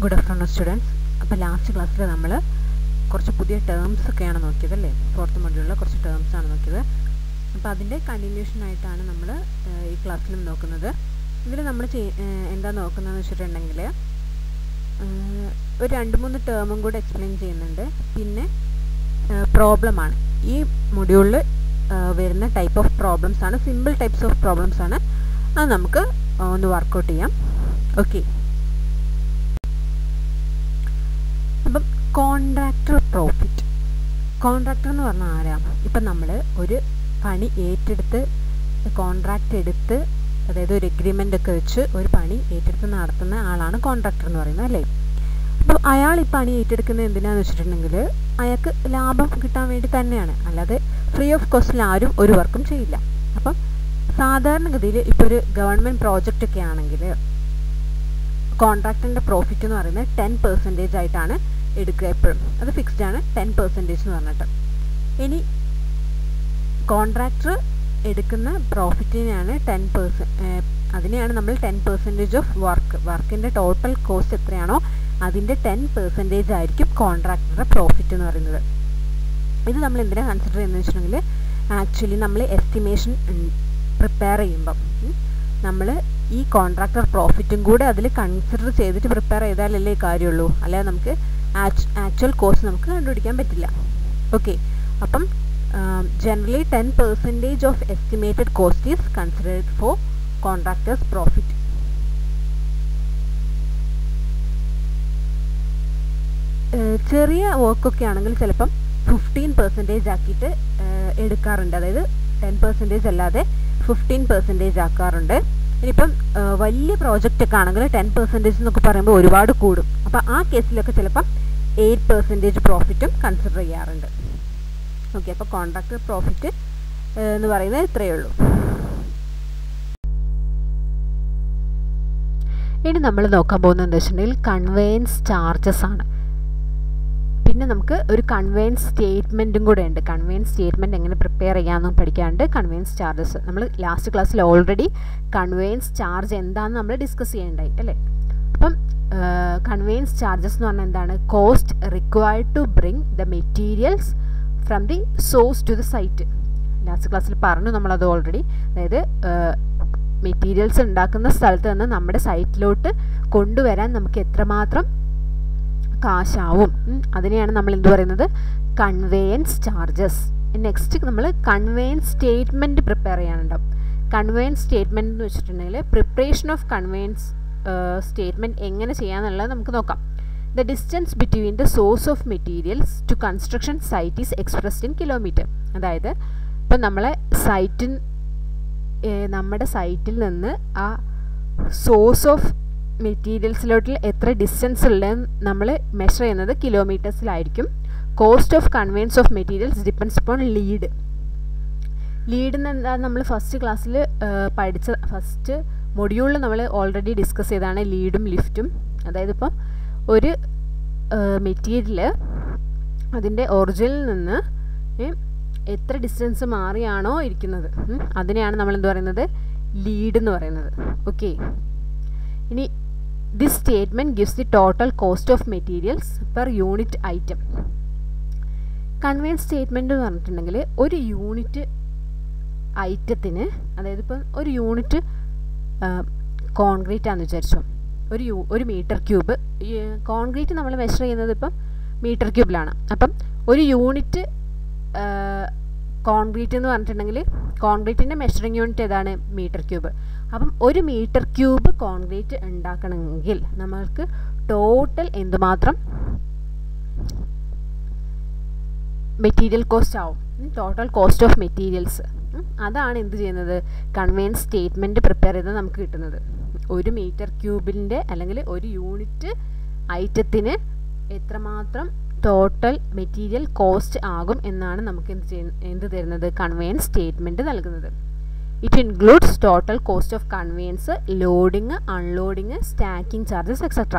good afternoon students അപ്പോൾ last ക്ലാസ്സിൽ നമ്മൾ കുറച്ച് പുതിയ ടേംസ് ഒക്കെയാണ് നോക്കിയത് അല്ലേ ഫോർത്ത് മൊഡ്യൂളിലെ കുറച്ച് ടേംസ് ആണ് നോക്കിയത് അപ്പോൾ അതിൻ്റെ കണ്ടിന്യൂഷൻ ആയിട്ടാണ് നമ്മൾ ഈ ക്ലാസ്സിലും നോക്കുന്നത് ഇതിൽ നമ്മൾ എന്താ നോക്കുന്നതെന്ന് വെച്ചിട്ടുണ്ടെങ്കിൽ ഒരു രണ്ട് മൂന്ന് ടേമും കൂടെ എക്സ്പ്ലെയിൻ ചെയ്യുന്നുണ്ട് പിന്നെ പ്രോബ്ലമാണ് ഈ മൊഡ്യൂളിൽ വരുന്ന ടൈപ്പ് ഓഫ് പ്രോബ്ലംസ് ആണ് സിമ്പിൾ ടൈപ്സ് ഓഫ് പ്രോബ്ലംസ് ആണ് അത് നമുക്ക് ഒന്ന് വർക്കൗട്ട് ചെയ്യാം ഓക്കെ അപ്പം കോൺട്രാക്ടർ പ്രോഫിറ്റ് കോൺട്രാക്ടർ എന്ന് പറഞ്ഞാൽ ആരാ ഇപ്പം നമ്മൾ ഒരു പണി ഏറ്റെടുത്ത് കോൺട്രാക്റ്റ് എടുത്ത് അതായത് ഒരു എഗ്രിമെൻ്റ് ഒക്കെ വെച്ച് ഒരു പണി ഏറ്റെടുത്ത് നടത്തുന്ന ആളാണ് കോൺട്രാക്ടർ എന്ന് പറയുന്നത് അല്ലേ അപ്പോൾ അയാൾ ഈ പണി ഏറ്റെടുക്കുന്നത് എന്തിനാന്ന് വെച്ചിട്ടുണ്ടെങ്കിൽ അയാൾക്ക് ലാഭം കിട്ടാൻ വേണ്ടി തന്നെയാണ് അല്ലാതെ ഫ്രീ ഓഫ് കോസ്റ്റിൽ ആരും ഒരു വർക്കും ചെയ്യില്ല അപ്പം സാധാരണഗതിയിൽ ഇപ്പോൾ ഒരു ഗവൺമെൻറ് പ്രോജക്റ്റ് ഒക്കെ ആണെങ്കിൽ കോൺട്രാക്ടറിൻ്റെ പ്രോഫിറ്റ് എന്ന് പറയുന്നത് ടെൻ പെർസെൻറ്റേജ് ആയിട്ടാണ് എടുക്കുക എപ്പോഴും അത് ഫിക്സ്ഡ് ആണ് ടെൻ പെർസെൻറ്റേജ് എന്ന് പറഞ്ഞിട്ട് ഇനി കോൺട്രാക്ടർ എടുക്കുന്ന പ്രോഫിറ്റിനെയാണ് ടെൻ പേഴ്സൻ അതിനെയാണ് നമ്മൾ ടെൻ പെർസെൻറ്റേജ് ഓഫ് വർക്ക് വർക്കിൻ്റെ ടോട്ടൽ കോസ്റ്റ് എത്രയാണോ അതിൻ്റെ ടെൻ പെർസെൻറ്റേജ് ആയിരിക്കും കോൺട്രാക്ടറുടെ പ്രോഫിറ്റ് എന്ന് പറയുന്നത് ഇത് നമ്മൾ എന്തിനാണ് കൺസിഡർ ചെയ്യുന്നത് വെച്ചിട്ടുണ്ടെങ്കിൽ ആക്ച്വലി നമ്മൾ എസ്റ്റിമേഷൻ പ്രിപ്പയർ ചെയ്യുമ്പം നമ്മൾ ഈ കോൺട്രാക്ടർ പ്രോഫിറ്റും കൂടെ അതിൽ കൺസിഡർ ചെയ്തിട്ട് പ്രിപ്പയർ ചെയ്താലല്ലേ കാര്യമുള്ളൂ അല്ലാതെ നമുക്ക് ആക്ച്വൽ കോസ്റ്റ് നമുക്ക് കണ്ടുപിടിക്കാൻ പറ്റില്ല ഓക്കെ അപ്പം generally ten percentage of estimated cost is considered for contractors profit ചെറിയ വർക്കൊക്കെ ആണെങ്കിൽ ചിലപ്പം ഫിഫ്റ്റീൻ പെർസെൻറ്റേജ് ആക്കിയിട്ട് എടുക്കാറുണ്ട് അതായത് ടെൻ പെർസെൻറ്റേജ് അല്ലാതെ ഫിഫ്റ്റീൻ പെർസെൻറ്റേജ് ആക്കാറുണ്ട് ഇനിയിപ്പം വലിയ പ്രോജക്റ്റ് ഒക്കെ ആണെങ്കിൽ ടെൻ പെർസെൻറ്റേജ് എന്നൊക്കെ പറയുമ്പോൾ ഒരുപാട് കൂടും അപ്പോൾ ആ കേസിലൊക്കെ ചിലപ്പം എയ്റ്റ് പെർസെൻറ്റേജ് പ്രോഫിറ്റും കൺസിഡർ ചെയ്യാറുണ്ട് ഓക്കെ അപ്പോൾ കോൺട്രാക്ടർ പ്രോഫിറ്റ് എന്ന് പറയുന്നത് ഇത്രയേ ഉള്ളൂ ഇനി നമ്മൾ നോക്കാൻ പോകുന്നത് എന്താ വെച്ചിട്ടുണ്ടെങ്കിൽ കൺവെയൻസ് ചാർജസ് ആണ് പിന്നെ നമുക്ക് ഒരു കൺവെയൻസ് സ്റ്റേറ്റ്മെൻറ്റും കൂടെ ഉണ്ട് കൺവെയൻസ് സ്റ്റേറ്റ്മെൻറ്റ് എങ്ങനെ പ്രിപ്പയർ ചെയ്യാമെന്നും പഠിക്കാനുണ്ട് കൺവെയൻസ് ചാർജസ് നമ്മൾ ലാസ്റ്റ് ക്ലാസ്സിൽ ഓൾറെഡി കൺവെയൻസ് ചാർജ് എന്താണെന്ന് നമ്മൾ ഡിസ്കസ് ചെയ്യേണ്ടായി അല്ലേ അപ്പം കൺവെയൻസ് ചാർജസ് എന്ന് പറഞ്ഞാൽ എന്താണ് cost required to bring the materials from the source to the site last ക്ലാസ്സിൽ പറഞ്ഞു നമ്മളത് ഓൾറെഡി അതായത് മെറ്റീരിയൽസ് ഉണ്ടാക്കുന്ന സ്ഥലത്ത് നിന്ന് നമ്മുടെ സൈറ്റിലോട്ട് കൊണ്ടുവരാൻ നമുക്ക് എത്രമാത്രം കാശാവും അതിനെയാണ് നമ്മൾ എന്ത് പറയുന്നത് കൺവേയൻസ് ചാർജസ് നെക്സ്റ്റ് നമ്മൾ കൺവേയൻസ് സ്റ്റേറ്റ്മെൻറ്റ് പ്രിപ്പയർ ചെയ്യാനുണ്ടാവും കൺവേയൻസ് സ്റ്റേറ്റ്മെൻറ്റ് എന്ന് വെച്ചിട്ടുണ്ടെങ്കിൽ പ്രിപ്പറേഷൻ ഓഫ് കൺവേയൻസ് സ്റ്റേറ്റ്മെൻറ്റ് എങ്ങനെ ചെയ്യാമെന്നുള്ളത് നമുക്ക് നോക്കാം the distance between the source of materials to construction site is expressed in kilometer അതായത് ഇപ്പം നമ്മളെ സൈറ്റിൻ നമ്മുടെ സൈറ്റിൽ നിന്ന് ആ സോഴ്സ് ഓഫ് മെറ്റീരിയൽസിലോട്ട് എത്ര ഡിസ്റ്റൻസ് ഉള്ളതെന്ന് നമ്മൾ മെഷർ ചെയ്യുന്നത് കിലോമീറ്റേഴ്സിലായിരിക്കും cost of conveyance of materials depends upon lead lead എന്താ നമ്മൾ ഫസ്റ്റ് ക്ലാസ്സിൽ പഠിച്ച ഫസ്റ്റ് മൊഡ്യൂളിൽ നമ്മൾ ഓൾറെഡി ഡിസ്കസ് ചെയ്തതാണ് ലീഡും ലിഫ്റ്റും അതായത് ഇപ്പം ഒരു മെറ്റീരിയൽ അതിൻ്റെ ഒറിജിനിൽ നിന്ന് എത്ര ഡിസ്റ്റൻസ് മാറിയാണോ ഇരിക്കുന്നത് അതിനെയാണ് നമ്മൾ എന്ത് പറയുന്നത് ലീഡ് എന്ന് പറയുന്നത് ഓക്കെ ഇനി this statement gives the total cost of materials per unit item conveyance statement എന്ന് പറഞ്ഞിട്ടുണ്ടെങ്കിൽ ഒരു യൂണിറ്റ് ഐറ്റത്തിന് അതായത് ഇപ്പം ഒരു യൂണിറ്റ് കോൺക്രീറ്റ് ആണെന്ന് വിചാരിച്ചോ ഒരു യൂ ഒരു മീറ്റർ ക്യൂബ് കോൺക്രീറ്റ് നമ്മൾ മെഷർ ചെയ്യുന്നത് ഇപ്പം മീറ്റർ ക്യൂബിലാണ് അപ്പം ഒരു യൂണിറ്റ് കോൺക്രീറ്റ് എന്ന് പറഞ്ഞിട്ടുണ്ടെങ്കിൽ കോൺക്രീറ്റിൻ്റെ മെഷറിംഗ് യൂണിറ്റ് ഏതാണ് മീറ്റർ ക്യൂബ് അപ്പം ഒരു മീറ്റർ ക്യൂബ് കോൺക്രീറ്റ് ഉണ്ടാക്കണമെങ്കിൽ നമ്മൾക്ക് ടോട്ടൽ എന്തുമാത്രം മെറ്റീരിയൽ കോസ്റ്റ് ആവും ടോട്ടൽ കോസ്റ്റ് ഓഫ് മെറ്റീരിയൽസ് അതാണ് എന്ത് ചെയ്യുന്നത് കൺവെയൻസ് സ്റ്റേറ്റ്മെൻറ്റ് പ്രിപ്പയർ ചെയ്ത് നമുക്ക് കിട്ടുന്നത് ഒരു മീറ്റർ ക്യൂബിൻ്റെ അല്ലെങ്കിൽ ഒരു യൂണിറ്റ് ഐറ്റത്തിന് എത്രമാത്രം ടോട്ടൽ മെറ്റീരിയൽ കോസ്റ്റ് ആകും എന്നാണ് നമുക്ക് എന്ത് ചെയ്യുന്ന എന്ത് തരുന്നത് കൺവെയൻസ് സ്റ്റേറ്റ്മെൻറ്റ് നൽകുന്നത് it includes total cost of conveyance loading unloading stacking charges etcetera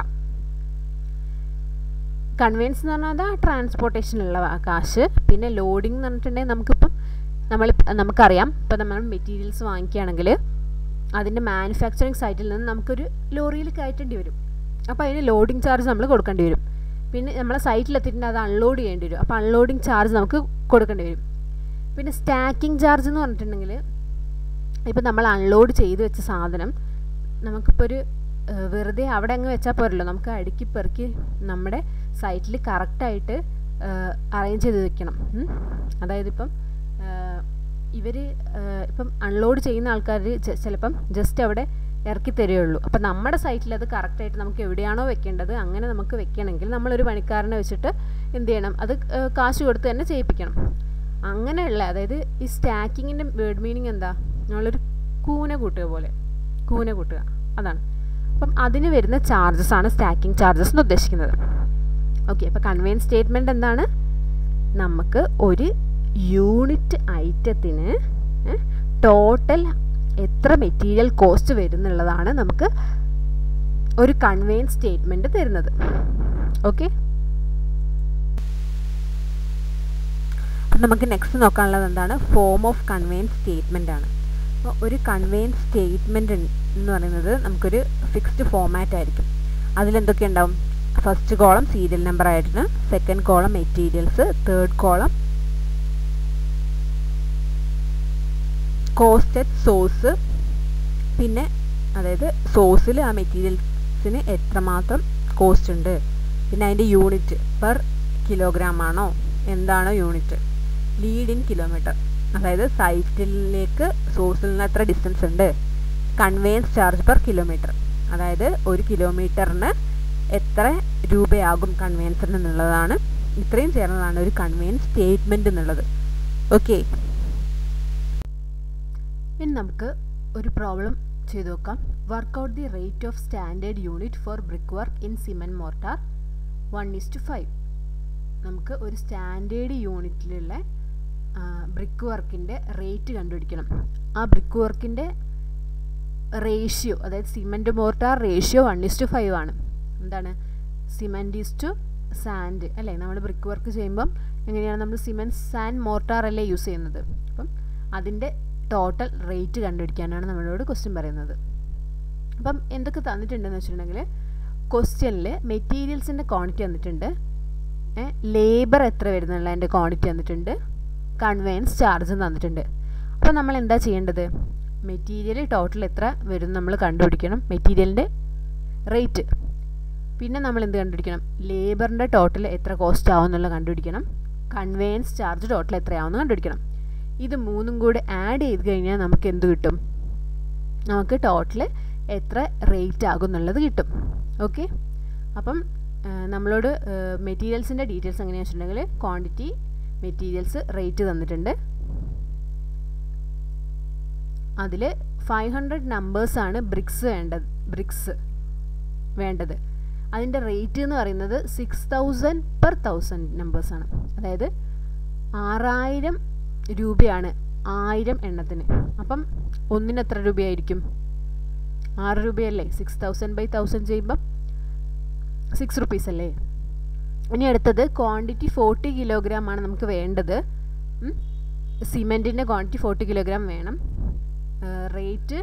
conveyance എന്ന് പറഞ്ഞാൽ അത് ട്രാൻസ്പോർട്ടേഷനുള്ള കാശ് പിന്നെ ലോഡിംഗ് എന്ന് പറഞ്ഞിട്ടുണ്ടെങ്കിൽ നമുക്കിപ്പം നമ്മൾ നമുക്കറിയാം ഇപ്പം നമ്മൾ മെറ്റീരിയൽസ് വാങ്ങിക്കുകയാണെങ്കിൽ അതിൻ്റെ മാനുഫാക്ചറിങ് സൈറ്റിൽ നിന്ന് നമുക്കൊരു ലോറിയിൽ കയറ്റേണ്ടി വരും അപ്പോൾ അതിന് ലോഡിംഗ് ചാർജ് നമ്മൾ കൊടുക്കേണ്ടി വരും പിന്നെ നമ്മളെ സൈറ്റിലെത്തിയിട്ട് അത് അൺലോഡ് ചെയ്യേണ്ടി വരും അപ്പോൾ അൺലോഡിംഗ് ചാർജ് നമുക്ക് കൊടുക്കേണ്ടി വരും പിന്നെ സ്റ്റാക്കിംഗ് ചാർജ് എന്ന് പറഞ്ഞിട്ടുണ്ടെങ്കിൽ ഇപ്പം നമ്മൾ അൺലോഡ് ചെയ്ത് വെച്ച സാധനം നമുക്കിപ്പോൾ ഒരു വെറുതെ അവിടെ അങ്ങ് വെച്ചാൽ പോരല്ലോ നമുക്ക് അടുക്കി പെറുക്കി നമ്മുടെ സൈറ്റിൽ കറക്റ്റായിട്ട് അറേഞ്ച് ചെയ്ത് വെക്കണം അതായത് ഇപ്പം ഇവർ ഇപ്പം അൺലോഡ് ചെയ്യുന്ന ആൾക്കാർ ചിലപ്പം ജസ്റ്റ് അവിടെ ഇറക്കി തരുള്ളൂ അപ്പം നമ്മുടെ സൈറ്റിൽ അത് കറക്റ്റായിട്ട് നമുക്ക് എവിടെയാണോ വെക്കേണ്ടത് അങ്ങനെ നമുക്ക് വെക്കണമെങ്കിൽ നമ്മളൊരു പണിക്കാരനെ വെച്ചിട്ട് എന്ത് ചെയ്യണം അത് കാശ് കൊടുത്ത് തന്നെ ചെയ്യിപ്പിക്കണം അങ്ങനെയുള്ള അതായത് ഈ സ്റ്റാക്കിങ്ങിൻ്റെ വേർഡ് മീനിങ് എന്താ നമ്മളൊരു കൂന കൂട്ടുക പോലെ കൂന കൂട്ടുക അതാണ് അപ്പം അതിന് വരുന്ന ചാർജസ് ആണ് സ്റ്റാക്കിംഗ് ചാർജസ് എന്ന് ഉദ്ദേശിക്കുന്നത് ഓക്കെ അപ്പോൾ കൺവെയൻ സ്റ്റേറ്റ്മെൻറ്റ് എന്താണ് നമുക്ക് ഒരു യൂണിറ്റ് ഐറ്റത്തിന് ടോട്ടൽ എത്ര മെറ്റീരിയൽ കോസ്റ്റ് വരുന്നുള്ളതാണ് നമുക്ക് ഒരു കൺവെയൻ സ്റ്റേറ്റ്മെൻറ്റ് തരുന്നത് ഓക്കെ അപ്പം നമുക്ക് നെക്സ്റ്റ് നോക്കാനുള്ളത് എന്താണ് ഫോം ഓഫ് കൺവെയൻ സ്റ്റേറ്റ്മെൻ്റ് ആണ് അപ്പോൾ ഒരു കൺവെയൻ സ്റ്റേറ്റ്മെൻറ്റ് എന്ന് പറയുന്നത് നമുക്കൊരു ഫിക്സ്ഡ് ഫോമാറ്റ് ആയിരിക്കും അതിലെന്തൊക്കെ ഉണ്ടാവും ഫസ്റ്റ് കോളം സീരിയൽ നമ്പർ ആയിരുന്നു second column materials third column costed source പിന്നെ അതായത് സോഴ്സിൽ ആ മെറ്റീരിയൽസിന് എത്രമാത്രം കോസ്റ്റ് ഉണ്ട് പിന്നെ അതിൻ്റെ യൂണിറ്റ് പെർ കിലോഗ്രാം ആണോ എന്താണോ യൂണിറ്റ് ലീഡ് ഇൻ കിലോമീറ്റർ അതായത് സൈറ്റിലേക്ക് സോഴ്സിൽ നിന്ന് എത്ര ഡിസ്റ്റൻസ് ഉണ്ട് കൺവെയൻസ് ചാർജ് പെർ കിലോമീറ്റർ അതായത് ഒരു കിലോമീറ്ററിന് എത്ര രൂപയാകും കൺവെയൻസിന് എന്നുള്ളതാണ് ഇത്രയും ചേർന്നതാണ് ഒരു കൺവെയൻസ് സ്റ്റേറ്റ്മെൻറ്റ് എന്നുള്ളത് ഓക്കെ ഇനി നമുക്ക് ഒരു പ്രോബ്ലം ചെയ്തു നോക്കാം work out the rate of standard unit for brick work in cement mortar one is to five നമുക്ക് ഒരു സ്റ്റാൻഡേർഡ് യൂണിറ്റിലുള്ള ബ്രിക്ക് വർക്കിൻ്റെ റേറ്റ് കണ്ടുപിടിക്കണം ആ ബ്രിക്ക് വർക്കിൻ്റെ റേഷ്യോ അതായത് cement mortar ratio one is to five ആണ് എന്താണ് സിമെൻറ്റ് ഈസ് ടു സാൻഡ് അല്ലേ നമ്മൾ ബ്രിക്ക് വർക്ക് ചെയ്യുമ്പം എങ്ങനെയാണ് നമ്മൾ സിമെൻറ്റ് സാൻഡ് മോർട്ടാർ അല്ലേ യൂസ് ചെയ്യുന്നത് അപ്പം അതിൻ്റെ ടോട്ടൽ റേറ്റ് കണ്ടുപിടിക്കാനാണ് നമ്മളോട് ക്വസ്റ്റ്യൻ പറയുന്നത് അപ്പം എന്തൊക്കെ തന്നിട്ടുണ്ടെന്ന് വെച്ചിട്ടുണ്ടെങ്കിൽ ക്വസ്റ്റ്യനിൽ മെറ്റീരിയൽസിൻ്റെ ക്വാണ്ടിറ്റി തന്നിട്ടുണ്ട് ലേബർ എത്ര വരുന്നുള്ളതിൻ്റെ ക്വാണ്ടിറ്റി തന്നിട്ടുണ്ട് കൺവെയൻസ് ചാർജും തന്നിട്ടുണ്ട് അപ്പോൾ നമ്മൾ എന്താ ചെയ്യേണ്ടത് മെറ്റീരിയൽ ടോട്ടൽ എത്ര വരും നമ്മൾ കണ്ടുപിടിക്കണം മെറ്റീരിയലിൻ്റെ റേറ്റ് പിന്നെ നമ്മൾ എന്ത് കണ്ടുപിടിക്കണം ലേബറിൻ്റെ ടോട്ടൽ എത്ര കോസ്റ്റ് ആവും എന്നുള്ളത് കണ്ടുപിടിക്കണം കൺവെയൻസ് ചാർജ് ടോട്ടൽ എത്രയാവുമെന്ന് കണ്ടുപിടിക്കണം ഇത് മൂന്നും കൂടി ആഡ് ചെയ്ത് കഴിഞ്ഞാൽ നമുക്ക് എന്ത് കിട്ടും നമുക്ക് ടോട്ടൽ എത്ര റേറ്റ് ആകും എന്നുള്ളത് കിട്ടും ഓക്കെ അപ്പം നമ്മളോട് മെറ്റീരിയൽസിൻ്റെ ഡീറ്റെയിൽസ് എങ്ങനെയാണെന്ന് വെച്ചിട്ടുണ്ടെങ്കിൽ ക്വാണ്ടിറ്റി മെറ്റീരിയൽസ് റേറ്റ് തന്നിട്ടുണ്ട് അതിൽ ഫൈവ് ഹൺഡ്രഡ് നമ്പേഴ്സാണ് ബ്രിക്സ് വേണ്ടത് ബ്രിക്സ് വേണ്ടത് അതിൻ്റെ റേറ്റ് എന്ന് പറയുന്നത് സിക്സ് തൗസൻഡ് പെർ തൗസൻഡ് നമ്പേഴ്സാണ് അതായത് ആറായിരം രൂപയാണ് ആയിരം എണ്ണത്തിന് അപ്പം ഒന്നിന് എത്ര രൂപയായിരിക്കും ആറ് രൂപയല്ലേ സിക്സ് തൗസൻഡ് ബൈ തൗസൻഡ് ചെയ്യുമ്പം സിക്സ് റുപ്പീസ് അല്ലേ ഇനി അടുത്തത് ക്വാണ്ടിറ്റി ഫോർട്ടി കിലോഗ്രാം ആണ് നമുക്ക് വേണ്ടത് സിമെൻറ്റിൻ്റെ ക്വാണ്ടിറ്റി ഫോർട്ടി കിലോഗ്രാം വേണം റേറ്റ്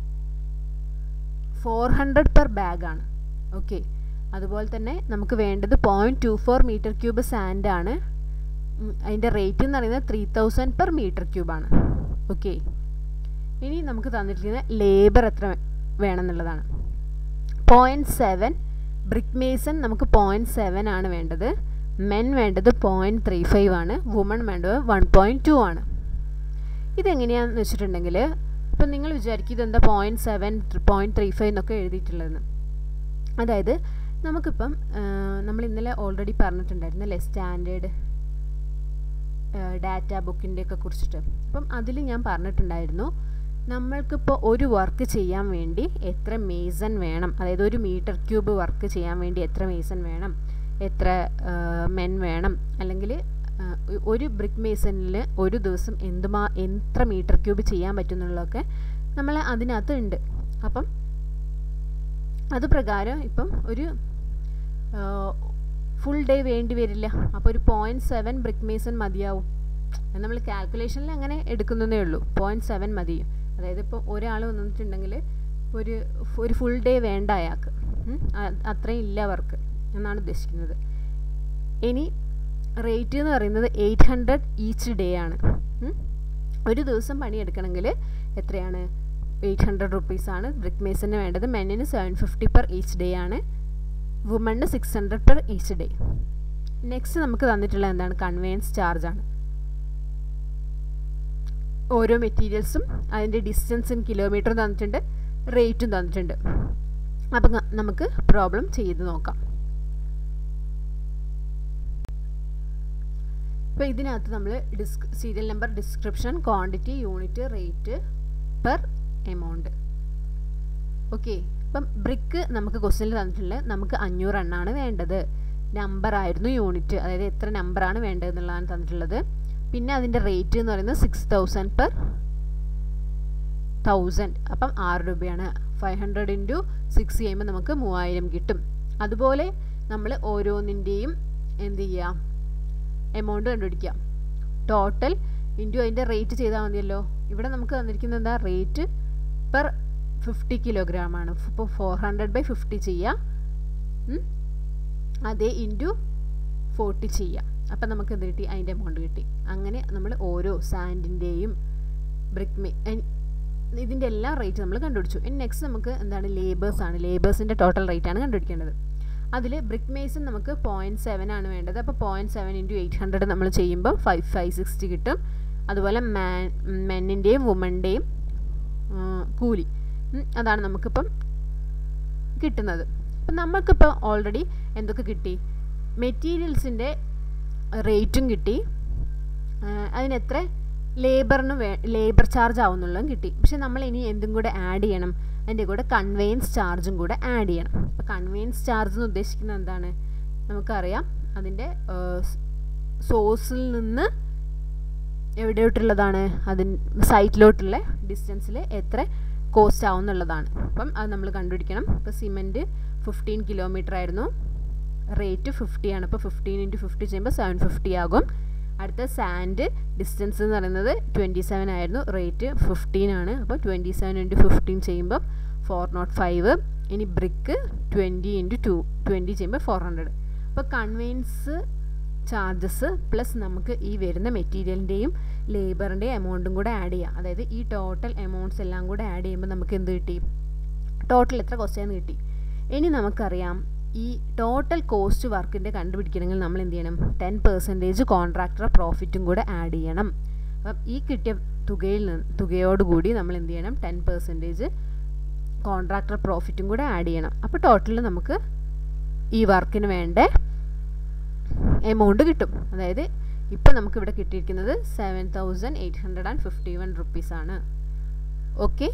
ഫോർ ഹൺഡ്രഡ് പെർ ബാഗാണ് ഓക്കെ അതുപോലെ തന്നെ നമുക്ക് വേണ്ടത് point two four meter cube സാൻഡാണ് അതിൻ്റെ റേറ്റ് എന്ന് പറയുന്നത് ത്രീ തൗസൻഡ് പെർ മീറ്റർ ക്യൂബാണ് ഓക്കെ ഇനി നമുക്ക് തന്നിരിക്കുന്ന ലേബർ എത്ര വേണമെന്നുള്ളതാണ് പോയിൻറ്റ് സെവൻ ബ്രിക്ക് മേസൺ നമുക്ക് പോയിൻറ്റ് സെവൻ ആണ് വേണ്ടത് മെൻ വേണ്ടത് പോയിൻറ്റ് ത്രീ ഫൈവ് ആണ് വുമൺ വേണ്ടത് വൺ പോയിൻറ്റ് ടു ആണ് ഇതെങ്ങനെയാണെന്ന് വെച്ചിട്ടുണ്ടെങ്കിൽ ഇപ്പം നിങ്ങൾ വിചാരിക്കും ഇതെന്താ point seven point three five എന്നൊക്കെ എഴുതിയിട്ടുള്ളതെന്ന് അതായത് നമുക്കിപ്പം നമ്മൾ ഇന്നലെ ഓൾറെഡി പറഞ്ഞിട്ടുണ്ടായിരുന്നു അല്ലേ സ്റ്റാൻഡേർഡ് ഡാറ്റ ബുക്കിൻ്റെയൊക്കെ കുറിച്ചിട്ട് അപ്പം അതിൽ ഞാൻ പറഞ്ഞിട്ടുണ്ടായിരുന്നു നമ്മൾക്കിപ്പോൾ ഒരു വർക്ക് ചെയ്യാൻ വേണ്ടി എത്ര മേസൺ വേണം അതായത് ഒരു മീറ്റർ ക്യൂബ് വർക്ക് ചെയ്യാൻ വേണ്ടി എത്ര മേസൺ വേണം എത്ര മെൻ വേണം അല്ലെങ്കിൽ ഒരു ബ്രിക്ക് മേസണിൽ ഒരു ദിവസം എന്തുമാ എത്ര മീറ്റർ ക്യൂബ് ചെയ്യാൻ പറ്റുന്നുള്ളതൊക്കെ നമ്മൾ അതിനകത്ത് ഉണ്ട് അപ്പം അത് പ്രകാരം ഇപ്പം ഒരു ഫുൾ ഡേ വേണ്ടി വരില്ല അപ്പോൾ ഒരു പോയിൻറ്റ് സെവൻ ബ്രിക്ക് മേസൺ മതിയാവും നമ്മൾ കാൽക്കുലേഷനിൽ അങ്ങനെ എടുക്കുന്നതേ ഉള്ളൂ പോയിൻറ്റ് സെവൻ മതി അതായത് ഇപ്പോൾ ഒരാൾ വന്നിട്ടുണ്ടെങ്കിൽ ഒരു ഒരു ഫുൾ ഡേ വേണ്ട അയാൾക്ക് അത്രയും ഇല്ല വർക്ക് എന്നാണ് ഉദ്ദേശിക്കുന്നത് ഇനി റേറ്റ് എന്ന് പറയുന്നത് എയ്റ്റ് ഹൺഡ്രഡ് ഈച്ച് ഡേ ആണ് ഒരു ദിവസം പണിയെടുക്കണമെങ്കിൽ എത്രയാണ് എയ്റ്റ് ഹൺഡ്രഡ് റുപ്പീസാണ് ബ്രിക്ക് മേസിന് വേണ്ടത് മെന്നിന് seven fifty per each day ആണ് വുമണിന് six hundred per each day next നമുക്ക് തന്നിട്ടുള്ള എന്താണ് കൺവെയൻസ് ചാർജ് ആണ് ഓരോ മെറ്റീരിയൽസും അതിൻ്റെ ഡിസ്റ്റൻസ് ഇൻ കിലോമീറ്ററും തന്നിട്ടുണ്ട് റേറ്റും തന്നിട്ടുണ്ട് അപ്പം നമുക്ക് പ്രോബ്ലം ചെയ്ത് നോക്കാം അപ്പോൾ ഇതിനകത്ത് നമ്മൾ ഡിസ്ക് serial number description quantity unit rate per amount okay ഇപ്പം ബ്രിക്ക് നമുക്ക് ക്വസ്റ്റ്യനിൽ തന്നിട്ടുള്ളത് നമുക്ക് അഞ്ഞൂറ് എണ്ണാണ് വേണ്ടത് നമ്പർ ആയിരുന്നു യൂണിറ്റ് അതായത് എത്ര നമ്പറാണ് വേണ്ടത് എന്നുള്ളതാണ് തന്നിട്ടുള്ളത് പിന്നെ അതിൻ്റെ റേറ്റ് എന്ന് പറയുന്നത് സിക്സ് തൗസൻഡ് പെർ തൗസൻഡ് അപ്പം ആറ് രൂപയാണ് ഫൈവ് ഹൺഡ്രഡ് ഇൻറ്റു സിക്സ് ചെയ്യുമ്പോൾ നമുക്ക് മൂവായിരം കിട്ടും അതുപോലെ നമ്മൾ ഓരോന്നിൻ്റെയും എന്ത് ചെയ്യാം എമൗണ്ട് കണ്ടുപിടിക്കാം ടോട്ടൽ ഇൻറ്റു അതിൻ്റെ റേറ്റ് ചെയ്താൽ മതിയല്ലോ ഇവിടെ നമുക്ക് തന്നിരിക്കുന്നത് എന്താ റേറ്റ് പെർ ഫിഫ്റ്റി കിലോഗ്രാം ആണ് ഇപ്പോൾ ഫോർ ഹൺഡ്രഡ് ബൈ ഫിഫ്റ്റി ചെയ്യാം അതേ ഇൻറ്റു ഫോർട്ടി ചെയ്യാം അപ്പം നമുക്ക് എന്ത് കിട്ടി അതിൻ്റെ എമൗണ്ട് കിട്ടി അങ്ങനെ നമ്മൾ ഓരോ സാൻഡിൻ്റെയും ബ്രിക്ക് മേ ഇതിൻ്റെ എല്ലാം റേറ്റ് നമ്മൾ കണ്ടുപിടിച്ചു ഇനി നെക്സ്റ്റ് നമുക്ക് എന്താണ് ലേബേഴ്സ് ആണ് ലേബേഴ്സിൻ്റെ ടോട്ടൽ റേറ്റ് ആണ് കണ്ടുപിടിക്കേണ്ടത് അതിൽ ബ്രിക്ക് മേസൺ നമുക്ക് പോയിൻറ്റ് സെവൻ ആണ് വേണ്ടത് അപ്പോൾ point seven into eight hundred നമ്മൾ ചെയ്യുമ്പോൾ ഫൈവ് ഫൈവ് സിക്സ്റ്റി കിട്ടും അതുപോലെ മാൻ മെന്നിൻ്റെയും വുമൻ്റെയും കൂലി അതാണ് നമുക്കിപ്പം കിട്ടുന്നത് അപ്പം നമുക്കിപ്പോൾ ഓൾറെഡി എന്തൊക്കെ കിട്ടി മെറ്റീരിയൽസിൻ്റെ റേറ്റും കിട്ടി അതിനെത്ര ലേബറിന് വേ ലേബർ ചാർജ് ആവുന്നുള്ളതും കിട്ടി പക്ഷെ നമ്മൾ ഇനി എന്തും കൂടെ ആഡ് ചെയ്യണം അതിൻ്റെ കൂടെ കൺവെയൻസ് ചാർജും കൂടെ ആഡ് ചെയ്യണം അപ്പോൾ കൺവെയൻസ് ചാർജ് എന്ന് ഉദ്ദേശിക്കുന്നത് എന്താണ് നമുക്കറിയാം അതിൻ്റെ സോഴ്സിൽ നിന്ന് എവിടെയോട്ടുള്ളതാണ് അതിന് സൈറ്റിലോട്ടുള്ള ഡിസ്റ്റൻസിൽ എത്ര കോസ്റ്റ് ആവും എന്നുള്ളതാണ് അപ്പം അത് നമ്മൾ കണ്ടുപിടിക്കണം ഇപ്പോൾ സിമെൻറ്റ് ഫിഫ്റ്റീൻ കിലോമീറ്റർ ആയിരുന്നു റേറ്റ് ഫിഫ്റ്റി ആണ് അപ്പോൾ ഫിഫ്റ്റീൻ ഇൻറ്റു ഫിഫ്റ്റി ചെയ്യുമ്പോൾ സെവൻ ഫിഫ്റ്റി ആകും അടുത്ത സാൻഡ് ഡിസ്റ്റൻസ് എന്ന് പറയുന്നത് ട്വൻറ്റി സെവൻ ആയിരുന്നു റേറ്റ് ഫിഫ്റ്റീൻ ആണ് അപ്പോൾ ട്വൻറ്റി സെവൻ ഇൻറ്റു ഫിഫ്റ്റീൻ ചെയ്യുമ്പോൾ ഫോർ നോട്ട് ഫൈവ് ഇനി brick twenty into two twenty ചെയ്യുമ്പോൾ ഫോർ ഹൺഡ്രഡ് അപ്പോൾ കൺവെയൻസ് ചാർജസ് പ്ലസ് നമുക്ക് ഈ വരുന്ന മെറ്റീരിയലിൻ്റെയും ലേബറിൻ്റെയും എമൗണ്ടും കൂടെ ആഡ് ചെയ്യാം അതായത് ഈ ടോട്ടൽ എമൗണ്ട്സ് എല്ലാം കൂടെ ആഡ് ചെയ്യുമ്പോൾ നമുക്ക് എന്ത് കിട്ടി ടോട്ടൽ എത്ര കോസ്റ്റ് കിട്ടി ഇനി നമുക്കറിയാം ഈ ടോട്ടൽ കോസ്റ്റ് വർക്കിൻ്റെ കണ്ടുപിടിക്കണമെങ്കിൽ നമ്മൾ എന്ത് ചെയ്യണം ടെൻ പെർസെൻറ്റേജ് കോൺട്രാക്ടർ പ്രോഫിറ്റും കൂടെ ആഡ് ചെയ്യണം അപ്പം ഈ കിട്ടിയ തുകയിൽ നിന്ന് തുകയോടുകൂടി നമ്മൾ എന്ത് ചെയ്യണം ടെൻ പെർസെൻറ്റേജ് കോൺട്രാക്ടർ പ്രോഫിറ്റും കൂടെ ആഡ് ചെയ്യണം അപ്പോൾ ടോട്ടൽ നമുക്ക് ഈ വർക്കിന് വേണ്ട എമൗണ്ട് കിട്ടും അതായത് ഇപ്പം നമുക്കിവിടെ കിട്ടിയിരിക്കുന്നത് seven thousand eight hundred and fifty one റുപ്പീസാണ് ഓക്കെ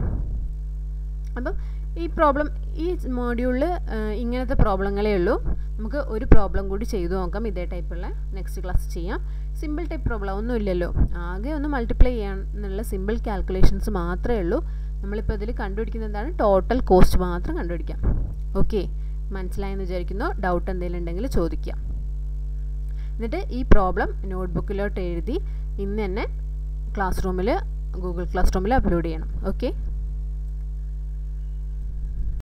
അപ്പം ഈ പ്രോബ്ലം ഈ മോഡ്യൂളിൽ ഇങ്ങനത്തെ പ്രോബ്ലങ്ങളേ ഉള്ളൂ നമുക്ക് ഒരു പ്രോബ്ലം കൂടി ചെയ്തു നോക്കാം ഇതേ ടൈപ്പുള്ള നെക്സ്റ്റ് ക്ലാസ് ചെയ്യാം സിമ്പിൾ ടൈപ്പ് പ്രോബ്ലം ഒന്നും ഇല്ലല്ലോ ആകെ ഒന്ന് മൾട്ടിപ്ലൈ ചെയ്യാനുള്ള സിമ്പിൾ കാൽക്കുലേഷൻസ് മാത്രമേ ഉള്ളൂ നമ്മളിപ്പോൾ ഇതിൽ കണ്ടുപിടിക്കുന്നത് എന്താണ് ടോട്ടൽ കോസ്റ്റ് മാത്രം കണ്ടുപിടിക്കാം ഓക്കെ മനസ്സിലായെന്ന് വിചാരിക്കുന്നു ഡൗട്ട് എന്തെങ്കിലും ഉണ്ടെങ്കിൽ ചോദിക്കാം എന്നിട്ട് ഈ പ്രോബ്ലം നോട്ട്ബുക്കിലോട്ട് എഴുതി ഇന്ന് തന്നെ ക്ലാസ് റൂമിൽ ഗൂഗിൾ ക്ലാസ് റൂമിൽ അപ്ലോഡ് ചെയ്യണം ഓക്കെ